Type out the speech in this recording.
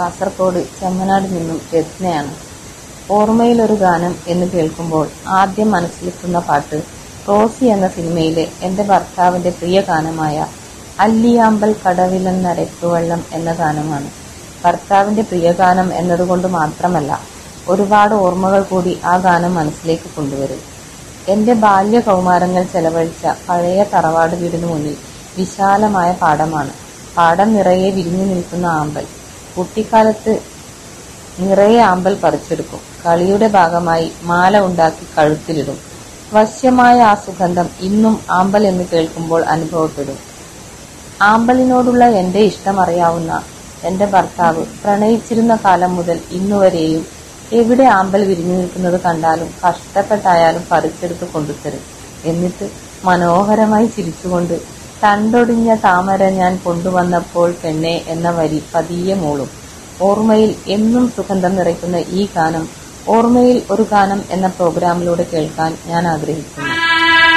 കാസർകോട് ചെമ്മനാട് നിന്നും രത്നയാണ്. ഓർമ്മയിലൊരു ഗാനം എന്ന് കേൾക്കുമ്പോൾ ആദ്യം മനസ്സിലെത്തുന്ന പാട്ട് റോസി എന്ന സിനിമയിലെ എന്റെ ഭർത്താവിന്റെ പ്രിയ ഗാനമായ അല്ലിയാമ്പൽ കടവിലന്നരയ്ക്കുവെള്ളം എന്ന ഗാനമാണ്. ഭർത്താവിന്റെ പ്രിയഗാനം എന്നതുകൊണ്ട് മാത്രമല്ല, ഒരുപാട് ഓർമ്മകൾ കൂടി ആ ഗാനം മനസ്സിലേക്ക് കൊണ്ടുവരും. എന്റെ ബാല്യകൗമാരങ്ങൾ ചെലവഴിച്ച പഴയ തറവാട് വീടിനു മുന്നിൽ വിശാലമായ പാടമാണ്. പാടം നിറയെ വിരിഞ്ഞു നിൽക്കുന്ന ആമ്പൽ. കുട്ടിക്കാലത്ത് നിറയെ ആമ്പൽ പറിച്ചെടുക്കും. കളിയുടെ ഭാഗമായി മാല ഉണ്ടാക്കി കഴുത്തിലിടും. വശ്യമായ ആ സുഗന്ധം ഇന്നും ആമ്പൽ എന്ന് കേൾക്കുമ്പോൾ അനുഭവപ്പെടും. ആമ്പലിനോടുള്ള എന്റെ ഇഷ്ടമറിയാവുന്ന എന്റെ ഭർത്താവ് പ്രണയിച്ചിരുന്ന കാലം മുതൽ ഇന്നുവരെയും എവിടെ ആമ്പൽ വിരിഞ്ഞു നിൽക്കുന്നത് കണ്ടാലും കഷ്ടപ്പെട്ടായാലും പറിച്ചെടുത്ത് കൊണ്ടുത്തരും. എന്നിട്ട് മനോഹരമായി ചിരിച്ചുകൊണ്ട് തണ്ടൊടിഞ്ഞ താമര ഞാൻ കൊണ്ടുവന്നപ്പോൾ പെണ്ണേ എന്ന വരി പതിയെ മൂളും. ഓർമ്മയിൽ എന്നും സുഗന്ധം നിറയ്ക്കുന്ന ഈ ഗാനം ഓർമ്മയിൽ ഒരു ഗാനം എന്ന പ്രോഗ്രാമിലൂടെ കേൾക്കാൻ ഞാൻ ആഗ്രഹിക്കുന്നു.